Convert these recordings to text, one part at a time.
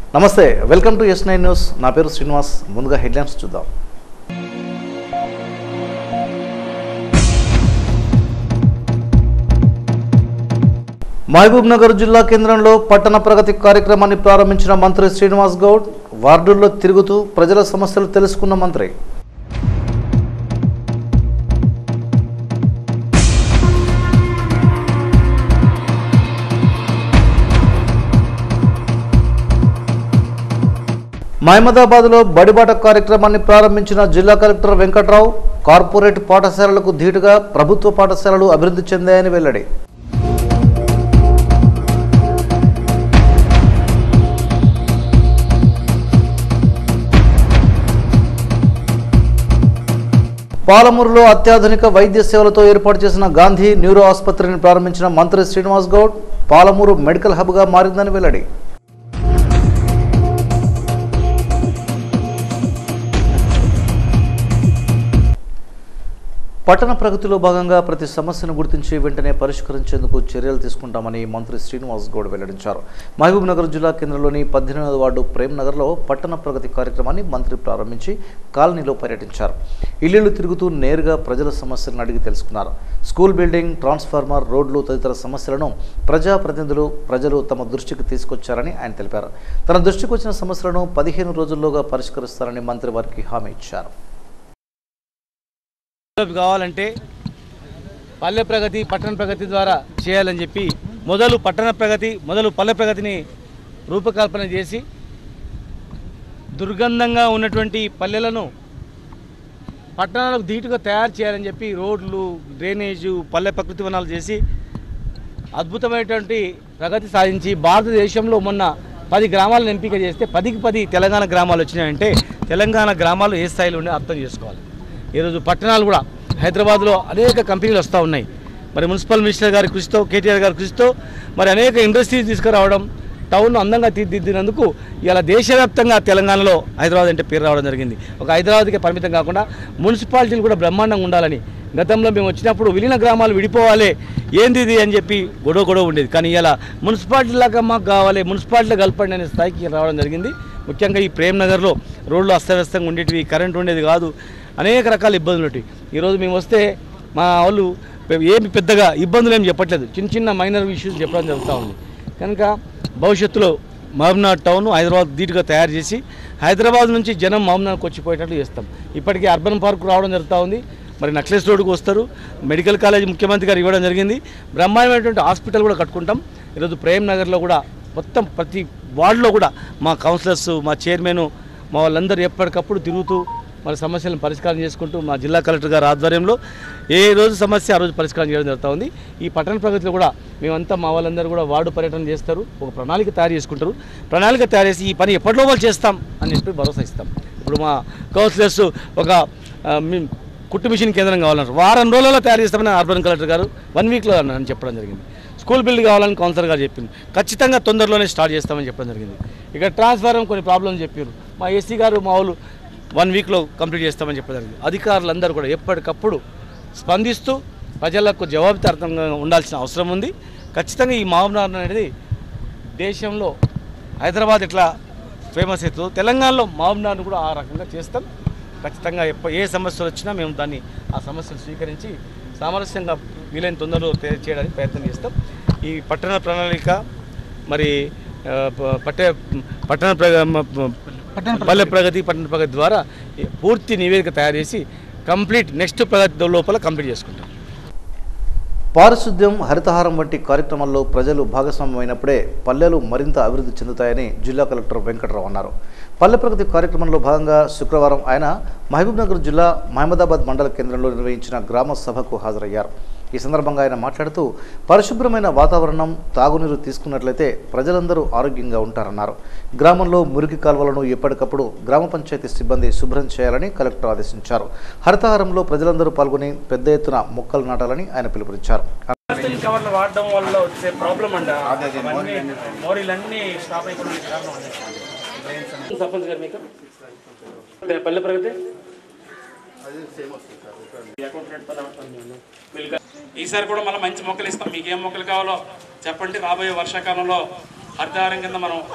నమస్తే welcome to S nine news నా పేరు శ్రీనివాస్ ముందుగా హెడ్లైన్స్ చూద్దాం మహబూబ్ నగర్ జిల్లా కేంద్రంలో పట్టణ ప్రగతి కార్యక్రమాన్ని ప్రారంభించిన మంత్రి శ్రీనివాస్ గౌడ్ వార్డుల్లో తిరుగుతూ ప్రజల సమస్యలు తెలుసుకున్న మంత్రి మహమదాబాద్లో బడిబాట కార్యక్రమాన్ని ప్రారంభించిన జిల్లా కలెక్టర్ వెంకట్రావు కార్పొరేట్ పాఠశాలలకు ధీటుగా ప్రభుత్వ పాఠశాలలు అభివృద్ధి చెందాయని వెల్లడి పాలమూరులో అత్యాధునిక వైద్య సేవలతో ఏర్పాటు చేసిన గాంధీ న్యూరో ఆసుపత్రిని ప్రారంభించిన మంత్రి శ్రీనివాస్ గౌడ్ పాలమూరు మెడికల్ హబ్గా మారిందని వెల్లడి పట్టణ ప్రగతిలో భాగంగా ప్రతి సమస్యను గుర్తించి వెంటనే పరిష్కరించేందుకు చర్యలు తీసుకుంటామని మంత్రి శ్రీనివాస్ గౌడ్ వెల్లడించారు మహబూబ్ నగర్ జిల్లా కేంద్రంలోని పద్దెనిమిదవ వార్డు ప్రేమ్ నగర్లో పట్టణ ప్రగతి కార్యక్రమాన్ని మంత్రి ప్రారంభించి కాలనీలో పర్యటించారు ఇల్లు తిరుగుతూ నేరుగా ప్రజల సమస్యలను అడిగి తెలుసుకున్నారు స్కూల్ బిల్డింగ్ ట్రాన్స్ఫార్మర్ రోడ్లు తదితర సమస్యలను ప్రజాప్రతినిధులు ప్రజలు తమ దృష్టికి తీసుకొచ్చారని ఆయన తెలిపారు తన దృష్టికి వచ్చిన సమస్యలను పదిహేను రోజుల్లోగా పరిష్కరిస్తారని మంత్రి వారికి హామీ ఇచ్చారు డెవలప్ కావాలంటే పల్లె ప్రగతి పట్టణ ప్రగతి ద్వారా చేయాలని చెప్పి మొదలు పట్టణ ప్రగతి మొదలు పల్లె ప్రగతిని రూపకల్పన చేసి దుర్గంధంగా ఉన్నటువంటి పల్లెలను పట్టణాలకు ధీటుగా తయారు చేయాలని చెప్పి రోడ్లు డ్రైనేజు పల్లె ప్రకృతి వనాలు చేసి అద్భుతమైనటువంటి ప్రగతి సాధించి భారతదేశంలో మొన్న పది గ్రామాలను ఎంపిక చేస్తే పదికి పది తెలంగాణ గ్రామాలు వచ్చినాయంటే తెలంగాణ గ్రామాలు ఏ స్థాయిలో ఉన్నాయో అర్థం చేసుకోవాలి ఈరోజు పట్టణాలు కూడా హైదరాబాద్లో అనేక కంపెనీలు వస్తూ ఉన్నాయి మరి మున్సిపల్ మినిస్టర్ గారి కృషితో కేటీఆర్ గారి కృషితో మరి అనేక ఇండస్ట్రీస్ తీసుకురావడం టౌన్ అందంగా తీర్చిదిద్దినందుకు ఇలా దేశవ్యాప్తంగా తెలంగాణలో హైదరాబాద్ అంటే పేరు రావడం జరిగింది ఒక హైదరాబాద్కే పరిమితం కాకుండా మున్సిపాలిటీలు కూడా బ్రహ్మాండంగా ఉండాలని గతంలో మేము వచ్చినప్పుడు విలీన గ్రామాలు విడిపోవాలి ఏంది ఇది అని చెప్పి గొడవ గొడవ ఉండేది కానీ ఇలా మున్సిపాలిటీ లాగా మాకు కావాలి మున్సిపాలిటీ కలపండి అనే స్థాయికి రావడం జరిగింది ముఖ్యంగా ఈ ప్రేమ్ నగర్లో రోడ్లు అస్తవ్యస్తంగా ఉండేటివి కరెంట్ ఉండేది కాదు అనేక రకాల ఇబ్బందులు ఉంటాయి ఈరోజు మేము వస్తే మా వాళ్ళు ఏమి పెద్దగా ఇబ్బందులు ఏమి చెప్పట్లేదు చిన్న చిన్న మైనర్ ఇష్యూస్ చెప్పడం జరుగుతూ ఉంది కనుక భవిష్యత్తులో మహబూబ్నాథ్ టౌన్ హైదరాబాద్ ధీటుగా తయారు చేసి హైదరాబాద్ నుంచి జనం మహబూబ్నాథ్కి వచ్చిపోయేటట్లు చేస్తాం ఇప్పటికీ అర్బన్ పార్క్ రావడం జరుగుతూ ఉంది మరి నక్లెస్ రోడ్డుకు వస్తారు మెడికల్ కాలేజ్ ముఖ్యమంత్రి గారు ఇవ్వడం జరిగింది బ్రహ్మాండమైనటువంటి హాస్పిటల్ కూడా కట్టుకుంటాం ఈరోజు ప్రేమ్ నగర్లో కూడా మొత్తం ప్రతి వార్డులో కూడా మా కౌన్సిలర్స్ మా చైర్మన్ మా వాళ్ళందరూ ఎప్పటికప్పుడు తిరుగుతూ మరి సమస్యలను పరిష్కారం చేసుకుంటూ మా జిల్లా కలెక్టర్ గారి ఆధ్వర్యంలో ఏ రోజు సమస్య ఆ రోజు పరిష్కారం చేయడం జరుగుతూ ఉంది ఈ పట్టణ ప్రగతిలో కూడా మేమంతా మా వాళ్ళందరూ కూడా వార్డు పర్యటన చేస్తారు ఒక ప్రణాళిక తయారు చేసుకుంటారు ప్రణాళిక తయారు చేసి ఈ పని ఎప్పటిలో వాళ్ళు చేస్తాం అని చెప్పి భరోసా ఇస్తాం ఇప్పుడు మా కౌన్సిలర్స్ ఒక ఆ, మీ- కుట్టు మిషన్ కేంద్రం కావాలన్నారు వారం రోజులలో తయారు చేస్తామని అర్బన్ కలెక్టర్ గారు వన్ వీక్లో అని చెప్పడం జరిగింది స్కూల్ బిల్డ్ కావాలని కౌన్సిలర్ గారు చెప్పింది ఖచ్చితంగా తొందరలోనే స్టార్ట్ చేస్తామని చెప్పడం జరిగింది ఇక ట్రాన్స్ఫారం కొన్ని ప్రాబ్లమ్స్ చెప్పారు మా ఎస్సీ గారు మా వాళ్ళు వన్ వీక్లో కంప్లీట్ చేస్తామని చెప్పడం జరిగింది అధికారులందరూ కూడా ఎప్పటికప్పుడు స్పందిస్తూ ప్రజలకు జవాబుదార్థంగా ఉండాల్సిన అవసరం ఉంది ఖచ్చితంగా ఈ మహబూబ్నగర్ అనేది దేశంలో హైదరాబాద్ ఎట్లా ఫేమస్ అవుతుందో తెలంగాణలో మహబూబ్నగర్ను కూడా ఆ రకంగా చేస్తాం ఖచ్చితంగా ఎప్ప ఏ సమస్యలు వచ్చినా మేము దాన్ని ఆ సమస్యలు స్వీకరించి సామరస్యంగా వీలైన తొందరలో తయారు చేయడానికి ప్రయత్నం చేస్తాం ఈ పట్టణ ప్రణాళిక మరి ఆ, ప- పట్టే పట్టణ ప్రగ- మ- మ- పల్లె ప్రగతి పట్టణ ప్రగతి ద్వారా ఈ పూర్తి నివేదిక తయారు చేసి కంప్లీట్ నెక్స్ట్ ప్రగతి లోపల కంప్లీట్ చేసుకుంటాం పారిశుద్ధ్యం హరితహారం వంటి కార్యక్రమాల్లో ప్రజలు భాగస్వామ్యమైనప్పుడే పల్లెలు మరింత అభివృద్ధి చెందుతాయని జిల్లా కలెక్టర్ వెంకటరావు అన్నారు పల్లె ప్రగతి కార్యక్రమంలో భాగంగా శుక్రవారం ఆయన మహబూబ్నగర్ జిల్లా మహమ్మదాబాద్ మండల కేంద్రంలో నిర్వహించిన గ్రామ సభకు హాజరయ్యారు ఈ సందర్భంగా ఆయన మాట్లాడుతూ పరిశుభ్రమైన వాతావరణం తాగునీరు తీసుకున్నట్లయితే ప్రజలందరూ ఆరోగ్యంగా ఉంటారన్నారు గ్రామంలో మురికి కాలువలను ఎప్పటికప్పుడు గ్రామ పంచాయతీ సిబ్బంది శుభ్రం చేయాలని కలెక్టర్ ఆదేశించారు హరితహారంలో ప్రజలందరూ పాల్గొని పెద్ద ఎత్తున మొక్కలు నాటాలని ఆయన పిలుపునిచ్చారు ప్లాస్టిక్ కవర్లు వాడడం వల్ల వచ్చే ప్రాబ్లం అండి అవన్నీ మోరీలన్నీ స్టాప్ అయిపోవడానికి కారణం అదే. సర్పంచ్ గారు మీకు పల్లె- పల్లె ప్రగతి ఈసారి కూడా మళ్ళీ మంచి మొక్కలు ఇస్తాం మీకు ఏం మొక్కలు కావాలో చెప్పండి రాబోయే వర్షాకాలంలో హరితహారం కింద మనం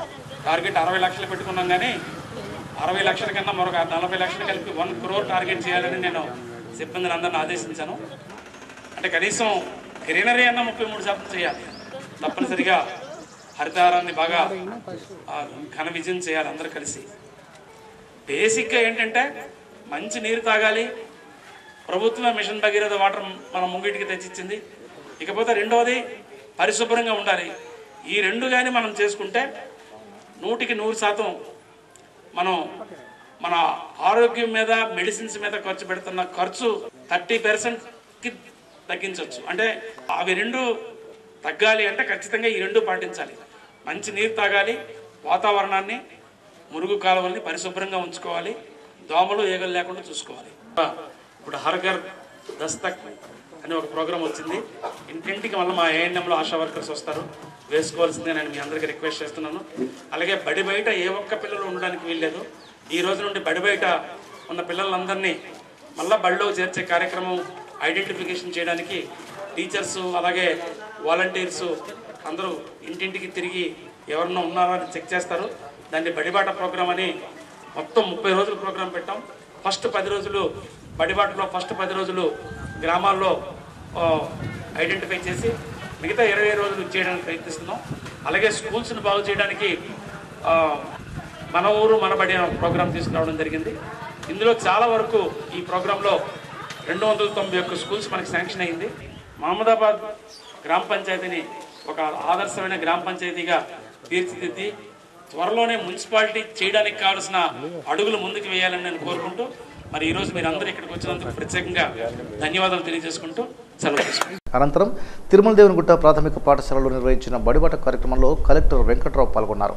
టార్గెట్ అరవై లక్షలు పెట్టుకున్నాం కానీ అరవై లక్షల కన్నా మరొక నలభై లక్షలు కలిపి వన్ క్రోర్ టార్గెట్ చేయాలని నేను సిబ్బందిని అందరిని ఆదేశించాను అంటే కనీసం గ్రీనరీ అన్న ముప్పై మూడు శాతం చేయాలి తప్పనిసరిగా హరితహారాన్ని బాగా ఆ, ఘన విజయం చేయాలి అందరూ కలిసి బేసిక్గా ఏంటంటే మంచి నీరు తాగాలి ప్రభుత్వం మిషన్ భగీరథ వాటర్ మన ముంగిటికి తెచ్చిచ్చింది ఇకపోతే రెండవది పరిశుభ్రంగా ఉండాలి ఈ రెండు కానీ మనం చేసుకుంటే నూటికి నూరు శాతం మనం మన ఆరోగ్యం మీద మెడిసిన్స్ మీద ఖర్చు పెడుతున్న ఖర్చు థర్టీ పర్సెంట్కి తగ్గించవచ్చు అంటే అవి రెండు తగ్గాలి అంటే ఖచ్చితంగా ఈ రెండు పాటించాలి మంచి నీరు తాగాలి వాతావరణాన్ని మురుగు కాలువల్ని పరిశుభ్రంగా ఉంచుకోవాలి దోమలు ఈగలు లేకుండా చూసుకోవాలి ఇప్పుడు హర్ఘర్ దస్తక్ అనే ఒక ప్రోగ్రాం వచ్చింది ఇంటింటికి మళ్ళీ మా ఏఎన్ఎంలో ఆశా వర్కర్స్ వస్తారు వేసుకోవాల్సిందే నేను మీ అందరికీ రిక్వెస్ట్ చేస్తున్నాను అలాగే బడి బయట ఏ ఒక్క పిల్లలు ఉండడానికి వీల్లేదు ఈ రోజు నుండి బడి బయట ఉన్న పిల్లలందరినీ మళ్ళా బడిలో చేర్చే కార్యక్రమం ఐడెంటిఫికేషన్ చేయడానికి టీచర్స్ అలాగే వాలంటీర్స్ అందరూ ఇంటింటికి తిరిగి ఎవరన్నా ఉన్నారా అని చెక్ చేస్తారు దాన్ని బడిబాట ప్రోగ్రామ్ అని మొత్తం ముప్పై రోజుల ప్రోగ్రాం పెట్టాం ఫస్ట్ పది రోజులు బడిబాటలో ఫస్ట్ పది రోజులు గ్రామాల్లో ఐడెంటిఫై చేసి మిగతా ఇరవై రోజులు చేయడానికి ప్రయత్నిస్తున్నాం అలాగే స్కూల్స్ని బాగు చేయడానికి ఆ, మన ఊరు మన బడి అనే ప్రోగ్రాం తీసుకురావడం జరిగింది ఇందులో చాలా వరకు ఈ ప్రోగ్రాంలో రెండు వందల తొంభై ఒక్క స్కూల్స్ మనకి శాంక్షన్ అయింది మహమ్మదాబాద్ గ్రామ పంచాయతీని ఒక ఆదర్శమైన గ్రామ పంచాయతీగా తీర్చిదిద్ది త్వరలోనే మున్సిపాలిటీ చేయడానికి కావాల్సిన అడుగులు ముందుకు వేయాలని నేను కోరుకుంటూ మరి ఈరోజు మీరు అందరూ ఇక్కడికి వచ్చినందుకు ప్రత్యేకంగా ధన్యవాదాలు తెలియజేసుకుంటూ సెలవు తీసుకుంటాను అనంతరం తిరుమల దేవునిగుట్ట ప్రాథమిక పాఠశాలలో నిర్వహించిన బడిబాట కార్యక్రమంలో కలెక్టర్ వెంకట్రావు పాల్గొన్నారు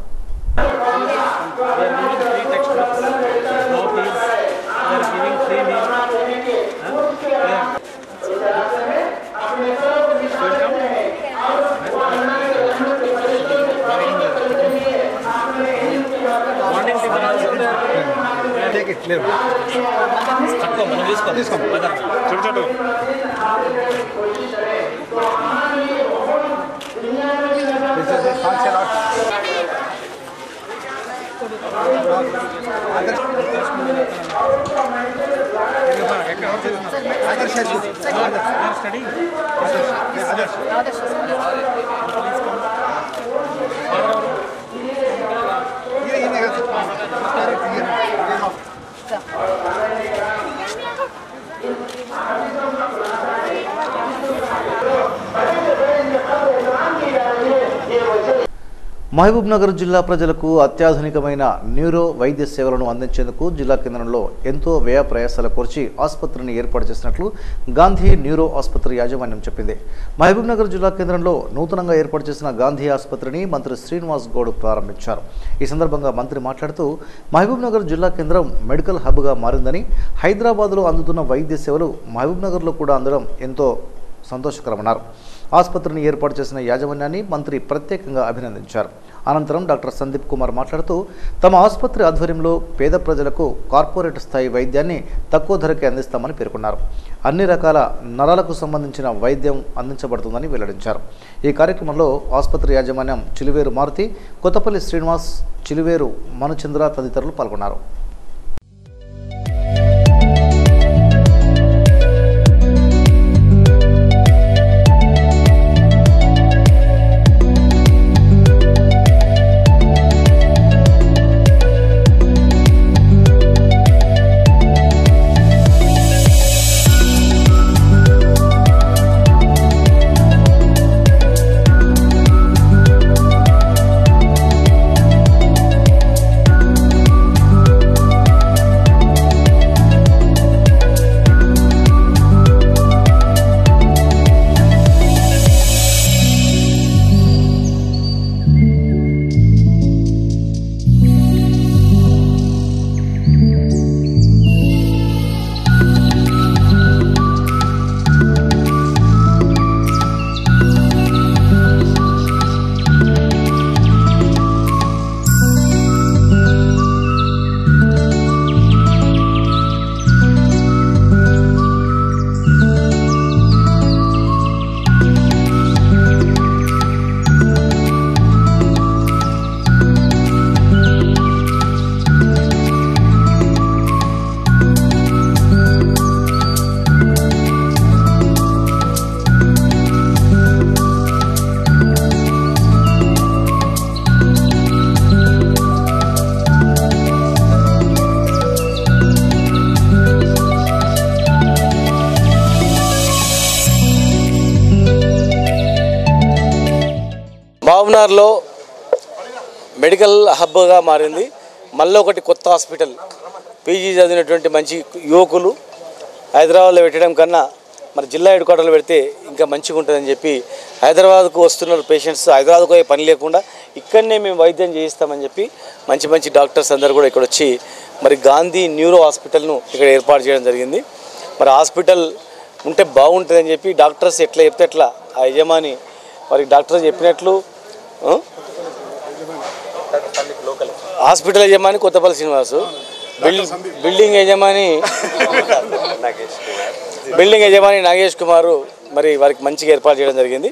మహబూబ్ నగర్ జిల్లా ప్రజలకు అత్యాధునికమైన న్యూరో వైద్య సేవలను అందించేందుకు జిల్లా కేంద్రంలో ఎంతో వ్యయ ప్రయాసాల కోర్చి ఆసుపత్రిని ఏర్పాటు చేసినట్లు గాంధీ న్యూరో ఆసుపత్రి యాజమాన్యం చెప్పింది మహబూబ్ నగర్ జిల్లా కేంద్రంలో నూతనంగా ఏర్పాటు చేసిన గాంధీ ఆసుపత్రిని మంత్రి శ్రీనివాస్ గౌడ్ ప్రారంభించారు ఈ సందర్భంగా మంత్రి మాట్లాడుతూ మహబూబ్ నగర్ జిల్లా కేంద్రం మెడికల్ హబ్గా మారిందని హైదరాబాద్లో అందుతున్న వైద్య సేవలు మహబూబ్ నగర్లో కూడా అందడం ఎంతో సంతోషకరమన్నారు ఆసుపత్రిని ఏర్పాటు చేసిన యాజమాన్యాన్ని మంత్రి ప్రత్యేకంగా అభినందించారు అనంతరం డాక్టర్ సందీప్ కుమార్ మాట్లాడుతూ తమ ఆసుపత్రి ఆధ్వర్యంలో పేద ప్రజలకు కార్పొరేట్ స్థాయి వైద్యాన్ని తక్కువ ధరకే అందిస్తామని పేర్కొన్నారు అన్ని రకాల నరాలకు సంబంధించిన వైద్యం అందించబడుతుందని వెల్లడించారు ఈ కార్యక్రమంలో ఆసుపత్రి యాజమాన్యం చిలువేరు మారుతి కొత్తపల్లి శ్రీనివాస్ చిలువేరు మనుచంద్ర తదితరులు పాల్గొన్నారు మామనార్లో మెడికల్ హబ్గా మారింది మళ్ళీ ఒకటి కొత్త హాస్పిటల్ పీజీ చదివినటువంటి మంచి యువకులు హైదరాబాద్లో పెట్టడం కన్నా మరి జిల్లా హెడ్ క్వార్టర్లో పెడితే ఇంకా మంచిగా ఉంటుందని చెప్పి హైదరాబాద్కు వస్తున్న పేషెంట్స్ హైదరాబాద్కు పోయే పని లేకుండా ఇక్కడనే మేము వైద్యం చేయిస్తామని చెప్పి మంచి మంచి డాక్టర్స్ అందరు కూడా ఇక్కడ వచ్చి మరి గాంధీ న్యూరో హాస్పిటల్ను ఇక్కడ ఏర్పాటు చేయడం జరిగింది మరి హాస్పిటల్ ఉంటే బాగుంటుందని చెప్పి డాక్టర్స్ ఎట్లా చెప్తే ఎట్లా ఆ యజమాని మరి డాక్టర్ చెప్పినట్లు ఆ? హాస్పిటల్ యజమాని కొత్తపల్లి శ్రీనివాసు బిల్ బిల్డింగ్ యజమాని బిల్డింగ్ యజమాని నాగేష్ కుమారు మరి వారికి మంచిగా ఏర్పాటు చేయడం జరిగింది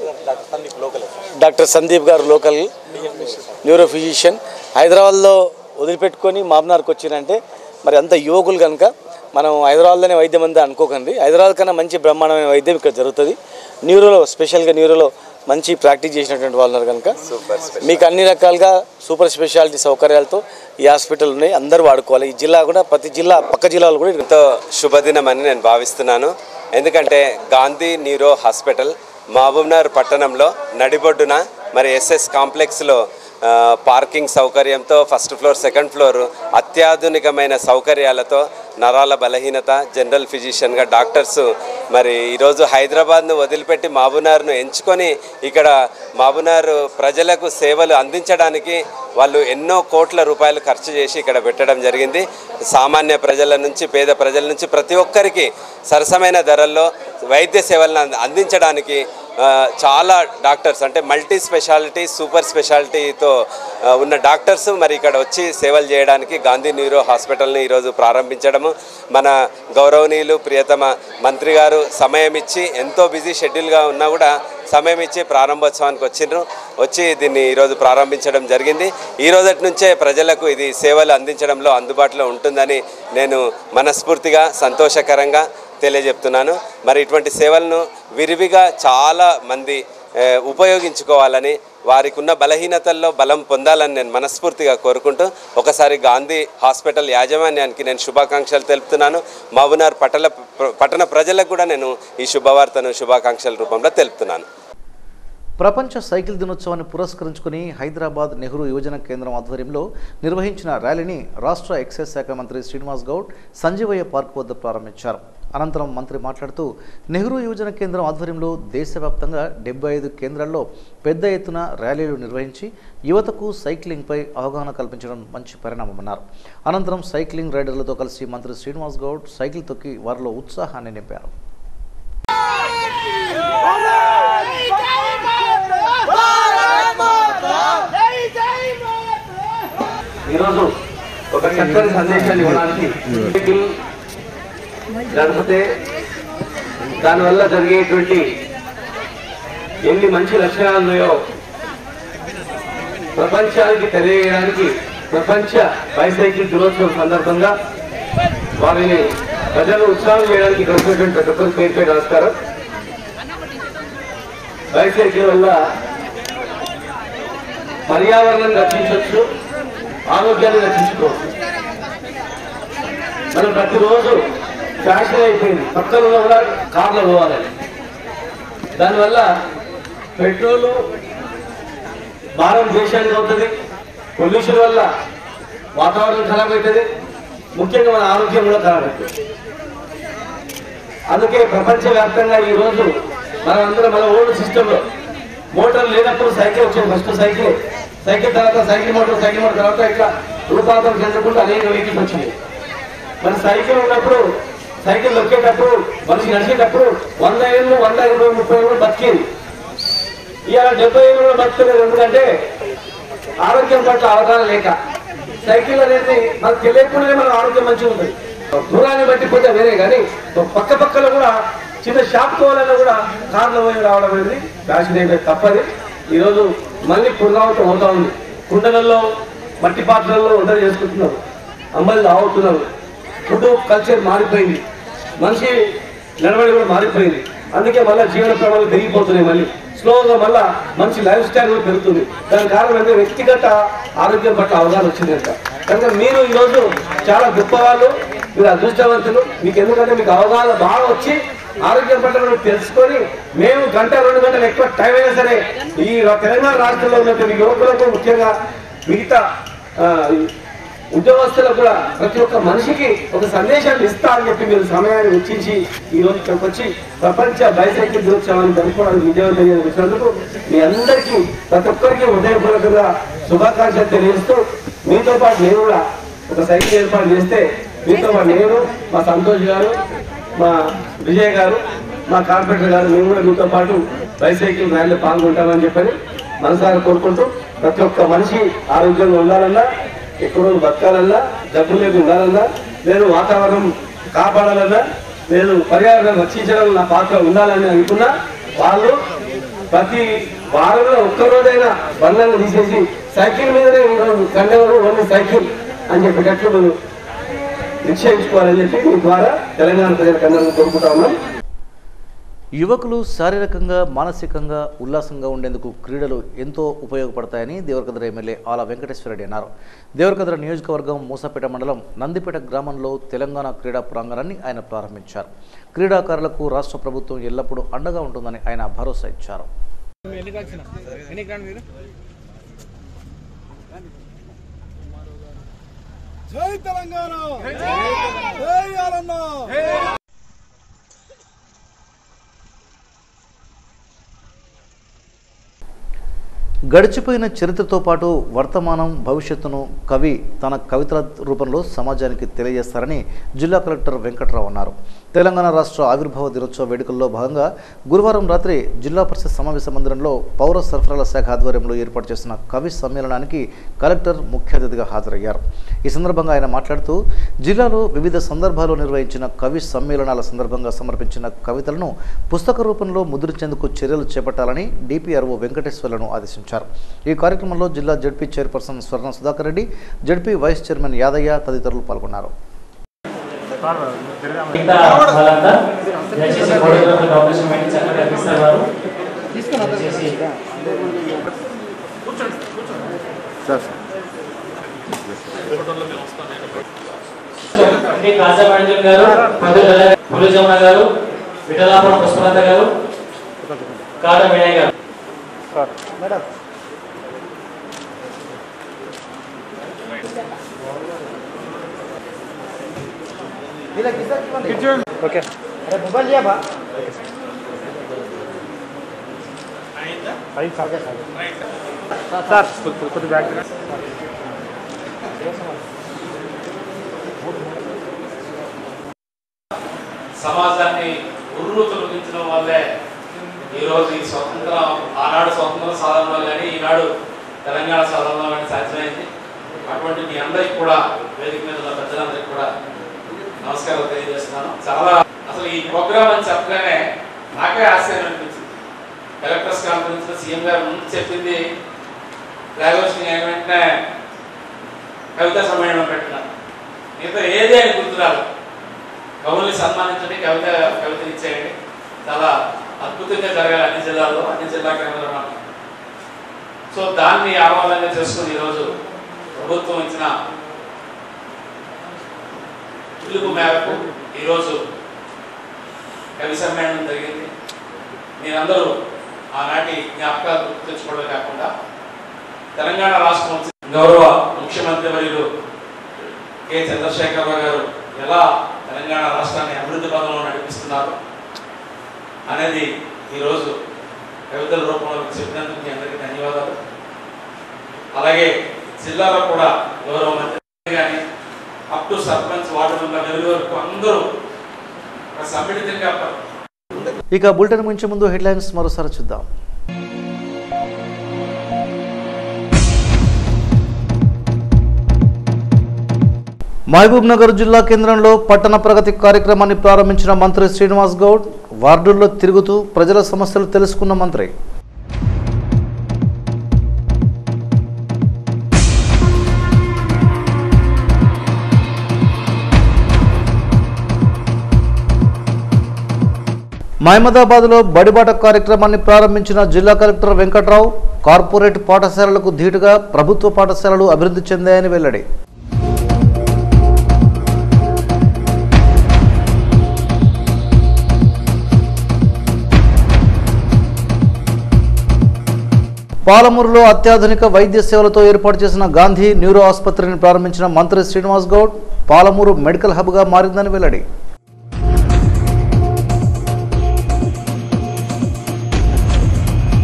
డాక్టర్ సందీప్ గారు లోకల్ న్యూరో ఫిజిషియన్ హైదరాబాద్లో వదిలిపెట్టుకొని మామ్నార్కి వచ్చినంటే మరి అంత యువకులు కనుక మనం హైదరాబాద్లోనే వైద్యం అంతా అనుకోకండి హైదరాబాద్ కన్నా మంచి బ్రహ్మాండమైన వైద్యం ఇక్కడ జరుగుతుంది న్యూరోలో స్పెషల్గా న్యూరోలో మంచి ప్రాక్టీస్ చేసినటువంటి వాళ్ళు ఉన్నారు కనుక మీకు అన్ని రకాలుగా సూపర్ స్పెషాలిటీ సౌకర్యాలతో ఈ హాస్పిటల్ ఉన్నాయి అందరూ వాడుకోవాలి ఈ జిల్లా కూడా ప్రతి జిల్లా పక్క జిల్లాలు కూడా ఎంతో శుభదినం అని నేను భావిస్తున్నాను ఎందుకంటే గాంధీ న్యూరో హాస్పిటల్ మహబూబ్నగర్ పట్టణంలో నడిబొడ్డున మరి ఎస్ఎస్ కాంప్లెక్స్లో ఆ, పార్కింగ్ సౌకర్యంతో ఫస్ట్ ఫ్లోర్ సెకండ్ ఫ్లోర్ అత్యాధునికమైన సౌకర్యాలతో నరాల బలహీనత జనరల్ ఫిజిషియన్గా డాక్టర్స్ మరి ఈరోజు హైదరాబాద్ను వదిలిపెట్టి మహబూబ్నగర్ను ఎంచుకొని ఇక్కడ మహబూబ్నగర్ ప్రజలకు సేవలు అందించడానికి వాళ్ళు ఎన్నో కోట్ల రూపాయలు ఖర్చు చేసి ఇక్కడ పెట్టడం జరిగింది సామాన్య ప్రజల నుంచి పేద ప్రజల నుంచి ప్రతి ఒక్కరికి సరసమైన ధరల్లో వైద్య సేవలను అంద- అందించడానికి ఆ, చాలా డాక్టర్స్ అంటే మల్టీ స్పెషాలిటీ సూపర్ స్పెషాలిటీతో ఆ, ఉన్న డాక్టర్స్ మరి ఇక్కడ వచ్చి సేవలు చేయడానికి గాంధీ న్యూరో హాస్పిటల్ని ఈరోజు ప్రారంభించడము మన గౌరవనీయులు ప్రియతమ మంత్రి గారు సమయం ఇచ్చి ఎంతో బిజీ షెడ్యూల్గా ఉన్నా కూడా సమయం ఇచ్చి ప్రారంభోత్సవానికి వచ్చిండ్రు వచ్చి దీన్ని ఈరోజు ప్రారంభించడం జరిగింది ఈ రోజటి నుంచే ప్రజలకు ఇది సేవలు అందించడంలో అందుబాటులో ఉంటుందని నేను మనస్ఫూర్తిగా సంతోషకరంగా తెలియజెప్తున్నాను మరి ఇటువంటి సేవలను విరివిగా చాలా మంది ఏ, ఉపయోగించుకోవాలని వారికి ఉన్న బలహీనతల్లో బలం పొందాలని నేను మనస్ఫూర్తిగా కోరుకుంటూ ఒకసారి గాంధీ హాస్పిటల్ యాజమాన్యానికి నేను శుభాకాంక్షలు తెలుపుతున్నాను మహబూనార్ పట్టణ పట్టణ ప్రజలకు కూడా నేను ఈ శుభవార్తను శుభాకాంక్షల రూపంలో తెలుపుతున్నాను ప్రపంచ సైకిల్ దినోత్సవాన్ని పురస్కరించుకుని హైదరాబాద్ నెహ్రూ యువజన కేంద్రం ఆధ్వర్యంలో నిర్వహించిన ర్యాలీని రాష్ట్ర ఎక్సైజ్ శాఖ మంత్రి శ్రీనివాస్ గౌడ్ సంజీవయ్య పార్క్ వద్ద ప్రారంభించారు అనంతరం మంత్రి మాట్లాడుతూ నెహ్రూ యువజన కేంద్రం ఆధ్వర్యంలో దేశవ్యాప్తంగా డెబ్బై ఐదు కేంద్రాల్లో పెద్ద ఎత్తున ర్యాలీలు నిర్వహించి యువతకు సైక్లింగ్పై అవగాహన కల్పించడం మంచి పరిణామమన్నారు అనంతరం సైక్లింగ్ రైడర్లతో కలిసి మంత్రి శ్రీనివాస్ గౌడ్ సైకిల్ తొక్కి వారిలో ఉత్సాహాన్ని నింపారు ఈరోజు ఒక చక్కని సందేశాన్ని ఇవ్వడానికి సైకిల్ నడిపితే దానివల్ల జరిగేటువంటి ఎన్ని మంచి లక్షణాలు ఉన్నాయో ప్రపంచానికి తెలియజేయడానికి ప్రపంచ బైసైకిల్ దినోత్సవం సందర్భంగా వారిని ప్రజలు ఉత్సాహం చేయడానికి ఇక్కడ వచ్చినటువంటి ప్రతి ఒక్కరి పేరు పేరు నమస్కారం బైసైకిల్ వల్ల పర్యావరణం రక్షించవచ్చు ఆరోగ్యాన్ని రక్షించుకోవచ్చు మనం ప్రతిరోజు ఫ్యాషన్ అయిపోయింది పక్కన కూడా కార్లో పోవాలని దానివల్ల పెట్రోలు భారం దేశానికి అవుతుంది పొల్యూషన్ వల్ల వాతావరణం ఖరాబ్ అవుతుంది ముఖ్యంగా మన ఆరోగ్యం కూడా ఖరాబ్ అవుతుంది అందుకే ప్రపంచవ్యాప్తంగా ఈ రోజు మనం అందరం మన ఓల్డ్ సిస్టంలో మోటార్ లేనప్పుడు సైకిల్ వచ్చింది ఫస్ట్ సైకిల్ సైకిల్ తర్వాత సైకిల్ మోటార్ సైకిల్ మోటార్ తర్వాత ఇట్లా రూపాంతరం చెందకుండా అనేక వెహికల్స్ వచ్చినాయి మరి సైకిల్ ఉన్నప్పుడు సైకిల్ నొక్కేటప్పుడు మనిషి నడిచేటప్పుడు వంద ఏళ్ళు వంద ఇరవై ముప్పై ఏళ్ళు బతికేది ఇవాళ డెబ్బై ఏళ్ళు కూడా బతుకులేదు ఎందుకంటే ఆరోగ్యం పట్ల అవగాహన లేక సైకిల్ అనేది మనకు తెలియకుండానే మన ఆరోగ్యం మంచిగా ఉంటుంది దూరాన్ని బట్టి పోతే వేరే కానీ పక్క పక్కలో కూడా చిన్న షాప్ పోవాలన్నా కూడా కార్లో పోయి రావడం అనేది ఫ్యాషన్ అయిపోయి తప్పది ఈరోజు మళ్ళీ పునరావృతం అవుతా ఉంది కుండలలో మట్టి పాత్రల్లో వంటలు చేసుకుంటున్నారు అమ్మాయిలు తాగుతున్నారు ఫుడ్ కల్చర్ మారిపోయింది మనిషి నడవడి కూడా మారిపోయింది అందుకే మళ్ళీ జీవన ప్రమాణాలు పెరిగిపోతున్నాయి మళ్ళీ స్లోగా మళ్ళా మంచి లైఫ్ స్టైల్ కూడా పెరుగుతుంది దాని కారణం అంటే వ్యక్తిగత ఆరోగ్యం పట్ల అవగాహన వచ్చింది అంట కనుక మీరు ఈరోజు చాలా గొప్ప వాళ్ళు మీరు అదృష్టవంతులు మీకు ఎందుకంటే మీకు అవగాహన బాగా వచ్చి ఆరోగ్యం పట్ల మనం తెలుసుకొని మేము గంట రెండు గంటలు ఎక్కువ టైం అయినా సరే ఈ తెలంగాణ రాష్ట్రంలో ఉన్నటువంటి యువకులకు ముఖ్యంగా మిగతా ఆ, ఉద్యోగస్తులకు కూడా ప్రతి ఒక్క మనిషికి ఒక సందేశాన్ని ఇస్తా అని చెప్పి మీరు సమయాన్ని వెచ్చించి ఈ రోజు ఇక్కడికి వచ్చి ప్రపంచ బైసైకిల్ దినోత్సవాన్ని జరుపుకోవడానికి విజయవంతం చేసినందుకు మీ అందరికీ ప్రతి ఒక్కరికి హృదయపూర్వకంగా శుభాకాంక్షలు తెలియజేస్తూ మీతో పాటు నేను కూడా ఒక సైకిల్ ఏర్పాటు చేస్తే మీతో పాటు నేను మా సంతోష్ గారు మా విజయ్ గారు మా కార్పొరేటర్ గారు మేము కూడా మీతో పాటు బైసైకిల్ ర్యాలీలో పాల్గొంటామని చెప్పని మనసారా కోరుకుంటూ ప్రతి ఒక్క మనిషి ఆరోగ్యంగా ఉండాలన్నా ఎక్కువ రోజులు బతకాలన్నా జబ్బు లేదు ఉండాలన్నా నేను వాతావరణం కాపాడాలన్నా నేను పర్యావరణం రక్షించడం నా పాత్ర ఉండాలని అనుకున్నా వాళ్ళు ప్రతి వారంలో ఒక్క రోజైనా బండ్లను తీసేసి సైకిల్ మీదనే ఈరోజు కండెవరు ఓన్లీ సైకిల్ అని చెప్పేటట్లు మనం నిశ్చయించుకోవాలని చెప్పి మీ ద్వారా తెలంగాణ ప్రజలకు అందరికీ కోరుకుంటా ఉన్నాం యువకులు శారీరకంగా మానసికంగా ఉల్లాసంగా ఉండేందుకు క్రీడలు ఎంతో ఉపయోగపడతాయని దేవరకద్ర ఎమ్మెల్యే ఆల వెంకటేశ్వరరెడ్డి అన్నారు దేవరకద్ర నియోజకవర్గం మూసాపేట మండలం నందిపేట గ్రామంలో తెలంగాణ క్రీడా ప్రాంగణాన్ని ఆయన ప్రారంభించారు క్రీడాకారులకు రాష్ట్ర ప్రభుత్వం ఎల్లప్పుడూ అండగా ఉంటుందని ఆయన భరోసా ఇచ్చారు జై తెలంగాణ జై ఆలన్న గడిచిపోయిన చరిత్రతో పాటు వర్తమానం భవిష్యత్తును కవి తన కవితల రూపంలో సమాజానికి తెలియజేస్తారని జిల్లా కలెక్టర్ వెంకట్రావు అన్నారు తెలంగాణ రాష్ట్ర ఆవిర్భావ దినోత్సవ వేడుకల్లో భాగంగా గురువారం రాత్రి జిల్లా పరిషత్ సమావేశ మందిరంలో పౌర సరఫరాల శాఖ ఆధ్వర్యంలో ఏర్పాటు చేసిన కవి సమ్మేళనానికి కలెక్టర్ ముఖ్య అతిథిగా హాజరయ్యారు ఈ సందర్భంగా ఆయన మాట్లాడుతూ జిల్లాలో వివిధ సందర్భాల్లో నిర్వహించిన కవి సమ్మేళనాల సందర్భంగా సమర్పించిన కవితలను పుస్తక రూపంలో ముద్రించేందుకు చర్యలు చేపట్టాలని డిపిఆర్ఓ వెంకటేశ్వర్లను ఆదేశించారు ఈ కార్యక్రమంలో జిల్లా ZP chairperson Swarna Sudhakar Reddy ZP vice chairman Yadaiah తదితరులు పాల్గొన్నారు మిగతా వాళ్ళంతా దయచేసి ఫోటోగ్రాఫర్ అవకాశం పెట్టి చక్కగా కనిపిస్తారు వారు దయచేసి శ్రీ కాజా మంజుల్ గారు పులిజమున గారు విఠలాపురం పుష్పలత గారు కాడ వినయ్ గారు సమాజాన్ని ఉర్రు తొలగించడం వల్లే ఈరోజు ఈ స్వతంత్ర ఆనాడు స్వతంత్ర సాధనలో కానీ ఈనాడు తెలంగాణ సాధనలో కానీ సాధ్యమైంది అటువంటి మీ అందరికీ కూడా వేదిక మీద ఉన్న పెద్దలందరికీ కూడా నమస్కారం తెలియజేస్తున్నాను చాలా అసలు ఈ ప్రోగ్రామ్ అని చెప్పగానే నాకే ఆశ్చర్యం అనిపించింది కలెక్టర్స్ కాన్ఫరెన్స్ లో సీఎం గారు ముందు చెప్పింది రాఘవశ్రీ అయిన వెంటనే కవితా సమ్మేళనం పెట్టినారు మిగతా ఏది అని గుర్తురాలి కవుల్ని సన్మానించండి కవిత కవిత ఇచ్చేయండి చాలా అద్భుతంగా జరగాలి అన్ని జిల్లాల్లో అన్ని జిల్లా కేంద్రంలో సో దాన్ని ఆహ్వానంగా చేసుకుని ఈరోజు ప్రభుత్వం ఇచ్చిన పిలుపు మేరకు ఈరోజు కవి సమ్మేళనం జరిగింది మీరందరూ ఆనాటి జ్ఞాపకాలు గుర్తు తెచ్చుకోవడం కాకుండా తెలంగాణ రాష్ట్రం వచ్చి గౌరవ ముఖ్యమంత్రి వర్యులు కె చంద్రశేఖరరావు గారు ఎలా తెలంగాణ రాష్ట్రాన్ని అభివృద్ధి పదంలో నడిపిస్తున్నారు అనేది ఈరోజు కవితల రూపంలో మీకు చెప్పినందుకు మీ అందరికీ ధన్యవాదాలు అలాగే జిల్లాలో కూడా గౌరవ మంత్రి కానీ up to sarpanch ward member level వరకు అందరూ ఒక సమ్మిళితంగా ఇక బులెటిన్ ముంచే ముందు హెడ్లైన్స్ మరోసారి చూద్దాం మహబూబ్ నగర్ జిల్లా కేంద్రంలో పట్టణ ప్రగతి కార్యక్రమాన్ని ప్రారంభించిన మంత్రి శ్రీనివాస్ గౌడ్ వార్డుల్లో తిరుగుతూ ప్రజల సమస్యలు తెలుసుకున్న మంత్రి మహమదాబాద్లో బడిబాట కార్యక్రమాన్ని ప్రారంభించిన జిల్లా కలెక్టర్ వెంకట్రావు కార్పొరేట్ పాఠశాలలకు ధీటుగా ప్రభుత్వ పాఠశాలలు అభివృద్ధి చెందాయని వెల్లడి పాలమూరులో అత్యాధునిక వైద్య సేవలతో ఏర్పాటు చేసిన గాంధీ న్యూరో ఆసుపత్రిని ప్రారంభించిన మంత్రి శ్రీనివాస్ గౌడ్ పాలమూరు మెడికల్ హబ్గా మారిందని వెల్లడి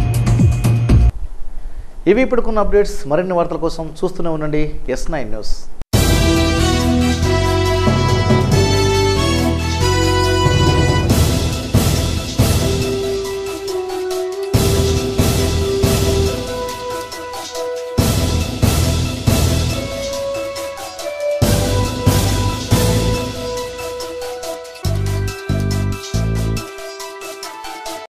ఇవి ఇప్పుడుకున్న అప్డేట్స్ మరిన్ని వార్తల కోసం చూస్తూనే ఉండండి ఎస్ నైన్ న్యూస్